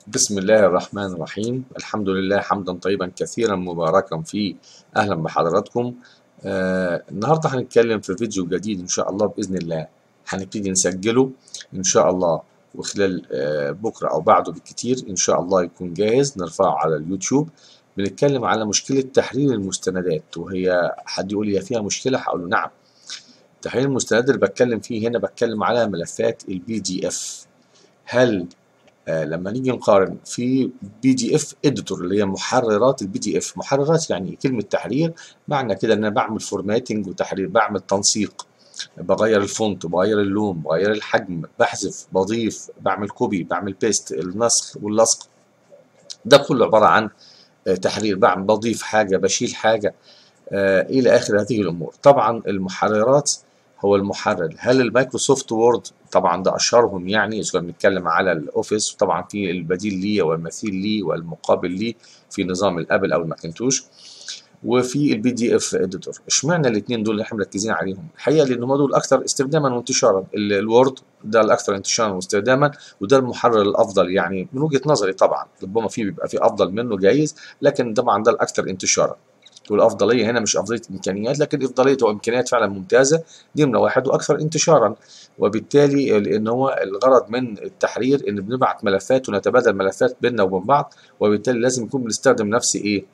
بسم الله الرحمن الرحيم الحمد لله حمدا طيبا كثيرا مباركا فيه اهلا بحضراتكم آه النهارده هنتكلم في فيديو جديد ان شاء الله باذن الله هنبتدي نسجله ان شاء الله وخلال آه بكره او بعده بالكتير ان شاء الله يكون جاهز نرفعه على اليوتيوب بنتكلم على مشكله تحرير المستندات وهي حد يقول لي فيها مشكله هقول له نعم تحرير المستندات اللي بتكلم فيه هنا بتكلم على ملفات البي دي اف هل آه لما نيجي نقارن في بي دي اف اديتور اللي هي محررات البي دي اف محررات يعني كلمه تحرير معنى كده ان انا بعمل فورماتنج وتحرير بعمل تنسيق بغير الفونت بغير اللون بغير الحجم بحذف بضيف بعمل كوبي بعمل بيست النسخ واللصق ده كله عباره عن آه تحرير بعمل بضيف حاجه بشيل حاجه آه الى اخر هذه الامور طبعا المحررات هو المحرر هل المايكروسوفت وورد طبعا ده اشهرهم يعني اذا كنا بنتكلم على الاوفيس وطبعا في البديل ليه والمثيل ليه والمقابل ليه في نظام الابل او الماكنتوش وفي البي دي اف اديتور اشمعنى الاثنين دول اللي احنا مركزين عليهم الحقيقه لان هم دول الاكثر استخداما وانتشارا الوورد ده الاكثر انتشارا واستخداما وده المحرر الافضل يعني من وجهه نظري طبعا ربما في بيبقى في افضل منه جايز لكن طبعا ده الاكثر انتشارا والافضليه هنا مش افضليه امكانيات لكن افضليه وامكانيات فعلا ممتازه دي نمره واحد واكثر انتشارا وبالتالي لان هو الغرض من التحرير ان بنبعت ملفات ونتبادل ملفات بيننا وبين بعض وبالتالي لازم يكون بنستخدم نفس ايه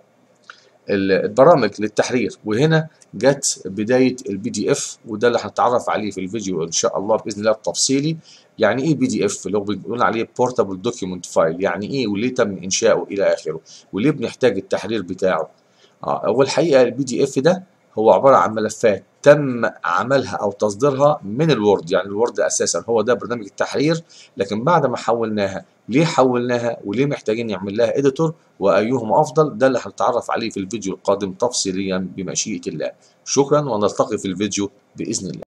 البرامج للتحرير وهنا جت بدايه البي دي اف وده اللي هنتعرف عليه في الفيديو ان شاء الله باذن الله التفصيلي يعني ايه بي دي اف اللي هو بنقول عليه بورتابل دوكيومنت فايل يعني ايه وليه تم انشاؤه الى اخره وليه بنحتاج التحرير بتاعه اه هو الحقيقه البي دي اف ده هو عباره عن ملفات تم عملها او تصديرها من الوورد يعني الوورد اساسا هو ده برنامج التحرير لكن بعد ما حولناها ليه حولناها وليه محتاجين نعمل لها اديتور وايهما افضل ده اللي هنتعرف عليه في الفيديو القادم تفصيليا بمشيئه الله شكرا ونلتقي في الفيديو باذن الله